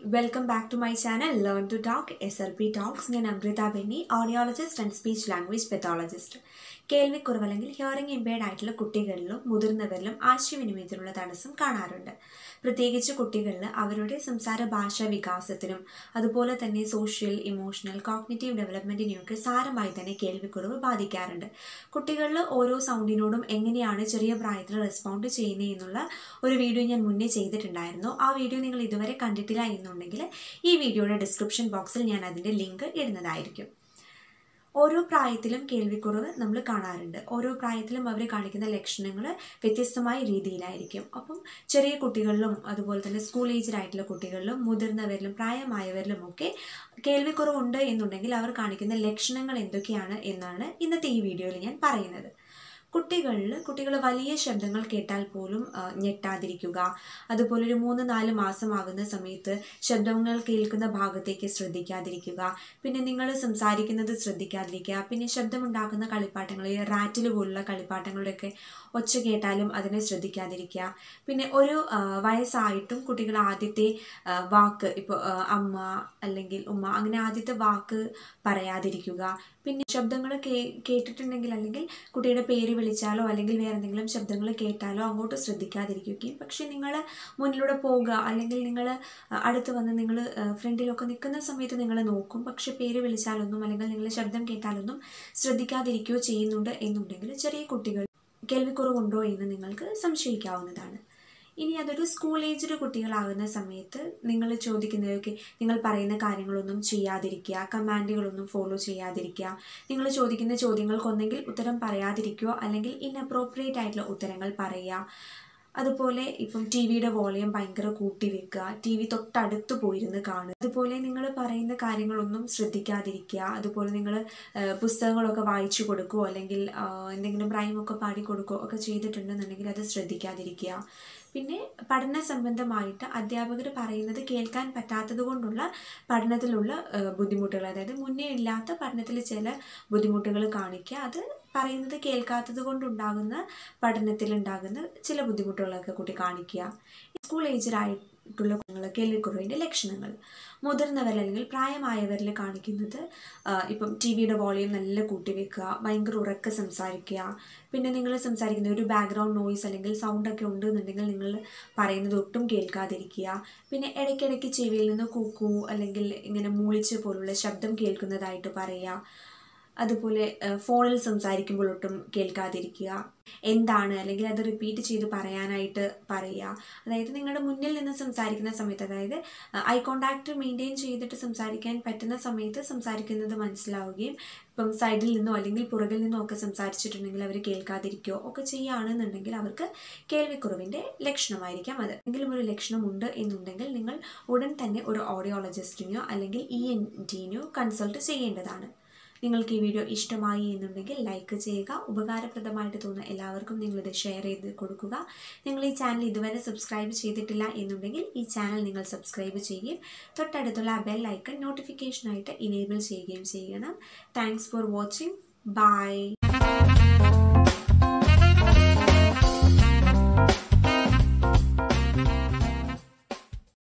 welcome back to my channel learn to talk S L P talks ഞാൻ Amritha Benny audiologist and speech language pathologist കേൾവിക്കുറവ് അല്ലെങ്കിൽ hearing impaired ആയിട്ടുള്ള കുട്ടികളിലും മുതിർന്നവരിലും ആശയവിനിമയത്തിനുള്ള തടസ്സം കാണാറുണ്ട് പ്രത്യേകിച്ച് കുട്ടികളിൽ അവരുടെ സംസാര ഭാഷാ വികാസത്തിനും അതുപോലെ തന്നെ സോഷ്യൽ ഇമോഷണൽ കോഗ്നിറ്റീവ് ഡെവലപ്മെൻറ്റിനെയൊക്കെ സാരമായി തന്നെ കേൾവിക്കുറവ് ബാധിക്കാറുണ്ട് കുട്ടികളിൽ ഓരോ സൗണ്ടിനോടും എങ്ങനെയാണ് ചെറിയ പ്രായത്തിൽ റെസ്പോണ്ട് ചെയ്യുന്നത് എന്നുള്ള ഒരു വീഡിയോ ഞാൻ മുന്നേ ചെയ്തിട്ടുണ്ടായിരുന്നു ആ വീഡിയോ നിങ്ങൾ ഇതുവരെ കണ്ടിട്ടില്ല എന്നുണ്ടെങ്കിൽ ഈ വീഡിയോയുടെ ഡിസ്ക്രിപ്ഷൻ ബോക്സിൽ ഞാൻ അതിൻ്റെ ലിങ്ക് ഇടുന്നതായിരിക്കും ഓരോ പ്രായത്തിലും കേൾവിക്കുറവ് നമ്മൾ കാണാറുണ്ട് ഓരോ പ്രായത്തിലും അവർ കാണിക്കുന്ന ലക്ഷണങ്ങൾ വ്യത്യസ്തമായ രീതിയിലായിരിക്കും അപ്പം ചെറിയ കുട്ടികളിലും അതുപോലെ തന്നെ സ്കൂൾ ഏജിലായിട്ടുള്ള കുട്ടികളിലും മുതിർന്നവരിലും പ്രായമായവരിലും ഒക്കെ കേൾവിക്കുറവുണ്ട് എന്നുണ്ടെങ്കിൽ അവർ കാണിക്കുന്ന ലക്ഷണങ്ങൾ എന്തൊക്കെയാണ് എന്നാണ് ഇന്നത്തെ ഈ വീഡിയോയിൽ ഞാൻ പറയുന്നത് കുട്ടികളിൽ കുട്ടികൾ വലിയ ശബ്ദങ്ങൾ കേട്ടാൽ പോലും ആ, ഞെട്ടാതിരിക്കുക അതുപോലെ ഒരു മൂന്ന് നാല് മാസമാകുന്ന സമയത്ത് ശബ്ദങ്ങൾ കേൾക്കുന്ന ഭാഗത്തേക്ക് ശ്രദ്ധിക്കാതിരിക്കുക പിന്നെ നിങ്ങൾ സംസാരിക്കുന്നത് ശ്രദ്ധിക്കാതിരിക്കുക പിന്നെ ശബ്ദമുണ്ടാക്കുന്ന കളിപ്പാട്ടങ്ങൾ ഈ റാറ്റിൽ പോലുള്ള കളിപ്പാട്ടങ്ങളുടെയൊക്കെ ഒച്ച കേട്ടാലും അതിനെ ശ്രദ്ധിക്കാതിരിക്കുക പിന്നെ ഒരു ആ, വയസ്സായിട്ടും കുട്ടികൾ ആദ്യത്തെ ആ, വാക്ക് ഇപ്പോൾ അമ്മ അല്ലെങ്കിൽ ഉമ്മ അങ്ങനെ ആദ്യത്തെ വാക്ക് പറയാതിരിക്കുക പിന്നെ ശബ്ദങ്ങൾ കേ കേട്ടിട്ടുണ്ടെങ്കിൽ അല്ലെങ്കിൽ കുട്ടിയുടെ പേര് വിളിച്ചാലോ അല്ലെങ്കിൽ വേറെ എന്തെങ്കിലും ശബ്ദങ്ങൾ കേട്ടാലോ അങ്ങോട്ട് ശ്രദ്ധിക്കാതിരിക്കുകയും പക്ഷെ നിങ്ങൾ മുന്നിലൂടെ പോകുക അല്ലെങ്കിൽ നിങ്ങൾ അടുത്ത് വന്ന് നിങ്ങൾ ഫ്രണ്ടിലൊക്കെ നിൽക്കുന്ന സമയത്ത് നിങ്ങൾ നോക്കും പക്ഷെ പേര് വിളിച്ചാലൊന്നും അല്ലെങ്കിൽ നിങ്ങൾ ശബ്ദം കേട്ടാലൊന്നും ശ്രദ്ധിക്കാതിരിക്കുകയോ ചെയ്യുന്നുണ്ട് എന്നുണ്ടെങ്കിൽ ചെറിയ കുട്ടികൾ കേൾവിക്കുറവുണ്ടോ എന്ന് നിങ്ങൾക്ക് സംശയിക്കാവുന്നതാണ് ഇനി അതൊരു സ്കൂൾ ഏജ്ഡ് കുട്ടികളാകുന്ന സമയത്ത് നിങ്ങൾ ചോദിക്കുന്നതൊക്കെ നിങ്ങൾ പറയുന്ന കാര്യങ്ങളൊന്നും ചെയ്യാതിരിക്കുക കമാൻഡുകളൊന്നും ഫോളോ ചെയ്യാതിരിക്കുക നിങ്ങൾ ചോദിക്കുന്ന ചോദ്യങ്ങൾക്കൊന്നെങ്കിൽ ഉത്തരം പറയാതിരിക്കുകയോ അല്ലെങ്കിൽ ഇൻഅപ്രോപ്രിയേറ്റ് ആയിട്ടുള്ള ഉത്തരങ്ങൾ പറയുക അതുപോലെ ഇപ്പം ടി വിയുടെ വോളിയം ഭയങ്കര കൂട്ടി വെക്കുക ടി വി തൊട്ടടുത്ത് പോയിരുന്ന് കാണുക അതുപോലെ നിങ്ങൾ പറയുന്ന കാര്യങ്ങളൊന്നും ശ്രദ്ധിക്കാതിരിക്കുക അതുപോലെ നിങ്ങൾ പുസ്തകങ്ങളൊക്കെ വായിച്ചു കൊടുക്കുകയോ അല്ലെങ്കിൽ ആ, എന്തെങ്കിലും റൈമൊക്കെ പാടി കൊടുക്കുകയോ ഒക്കെ ചെയ്തിട്ടുണ്ടെന്നുണ്ടെങ്കിൽ അത് ശ്രദ്ധിക്കാതിരിക്കുക പിന്നെ പഠന സംബന്ധമായിട്ട് അധ്യാപകർ പറയുന്നത് കേൾക്കാൻ പറ്റാത്തത് കൊണ്ടുള്ള പഠനത്തിലുള്ള ആ, ബുദ്ധിമുട്ടുകൾ അതായത് മുന്നേ ഇല്ലാത്ത പഠനത്തിൽ ചില ബുദ്ധിമുട്ടുകൾ കാണിക്കുക അത് പറയുന്നത് കേൾക്കാത്തത് കൊണ്ടുണ്ടാകുന്ന പഠനത്തിലുണ്ടാകുന്ന ചില ബുദ്ധിമുട്ടുകളൊക്കെ കുട്ടി കാണിക്കുക സ്കൂൾ ഏജിലായിട്ടുള്ള കുഞ്ഞുങ്ങൾ കേൾവിക്കുറവിൻ്റെ ലക്ഷണങ്ങൾ മുതിർന്നവരിൽ അല്ലെങ്കിൽ പ്രായമായവരിൽ കാണിക്കുന്നത് ആ, ഇപ്പം ടി വിയുടെ വോളിയം നല്ല കൂട്ടി വെക്കുക ഭയങ്കര ഉറക്കെ സംസാരിക്കുക പിന്നെ നിങ്ങൾ സംസാരിക്കുന്ന ഒരു ബാക്ക്ഗ്രൗണ്ട് നോയ്സ് അല്ലെങ്കിൽ സൗണ്ടൊക്കെ ഉണ്ട് എന്നുണ്ടെങ്കിൽ നിങ്ങൾ പറയുന്നത് ഒട്ടും കേൾക്കാതിരിക്കുക പിന്നെ ഇടയ്ക്കിടയ്ക്ക് ചെവിയിൽ നിന്ന് കൂക്കൂ അല്ലെങ്കിൽ ഇങ്ങനെ മൂളിച്ച് പോലുള്ള ശബ്ദം കേൾക്കുന്നതായിട്ട് പറയുക അതുപോലെ ഏഹ്, ഫോണിൽ സംസാരിക്കുമ്പോൾ ഒട്ടും കേൾക്കാതിരിക്കുക എന്താണ് അല്ലെങ്കിൽ അത് റിപ്പീറ്റ് ചെയ്ത് പറയാനായിട്ട് പറയുക അതായത് നിങ്ങളുടെ മുന്നിൽ നിന്ന് സംസാരിക്കുന്ന സമയത്ത് അതായത് ഐ കോണ്ടാക്ട് മെയിൻറ്റെയിൻ ചെയ്തിട്ട് സംസാരിക്കാൻ പറ്റുന്ന സമയത്ത് സംസാരിക്കുന്നത് മനസ്സിലാവുകയും ഇപ്പം സൈഡിൽ നിന്നോ അല്ലെങ്കിൽ പുറകിൽ നിന്നോ ഒക്കെ സംസാരിച്ചിട്ടുണ്ടെങ്കിൽ അവർ കേൾക്കാതിരിക്കുകയോ ഒക്കെ ചെയ്യുകയാണെന്നുണ്ടെങ്കിൽ അവർക്ക് കേൾവിക്കുറവിൻ്റെ ലക്ഷണമായിരിക്കാം അത് എന്തെങ്കിലും ഒരു ലക്ഷണമുണ്ട് എന്നുണ്ടെങ്കിൽ നിങ്ങൾ ഉടൻ തന്നെ ഒരു ഓഡിയോളജിസ്റ്റിനെയോ അല്ലെങ്കിൽ ഇ എൻ ടിനെയോ കൺസൾട്ട് ചെയ്യേണ്ടതാണ് നിങ്ങൾക്ക് ഈ വീഡിയോ ഇഷ്ടമായി എന്നുണ്ടെങ്കിൽ ലൈക്ക് ചെയ്യുക ഉപകാരപ്രദമായിട്ട് തോന്നുന്ന എല്ലാവർക്കും നിങ്ങളിത് ഷെയർ ചെയ്ത് കൊടുക്കുക നിങ്ങൾ ഈ ചാനൽ ഇതുവരെ സബ്സ്ക്രൈബ് ചെയ്തിട്ടില്ല എന്നുണ്ടെങ്കിൽ ഈ ചാനൽ നിങ്ങൾ സബ്സ്ക്രൈബ് ചെയ്യുകയും തൊട്ടടുത്തുള്ള ആ ബെൽ ഐക്കൺ നോട്ടിഫിക്കേഷനായിട്ട് ഇനേബിൾ ചെയ്യുകയും ചെയ്യണം താങ്ക്സ് ഫോർ വാച്ചിങ് ബൈ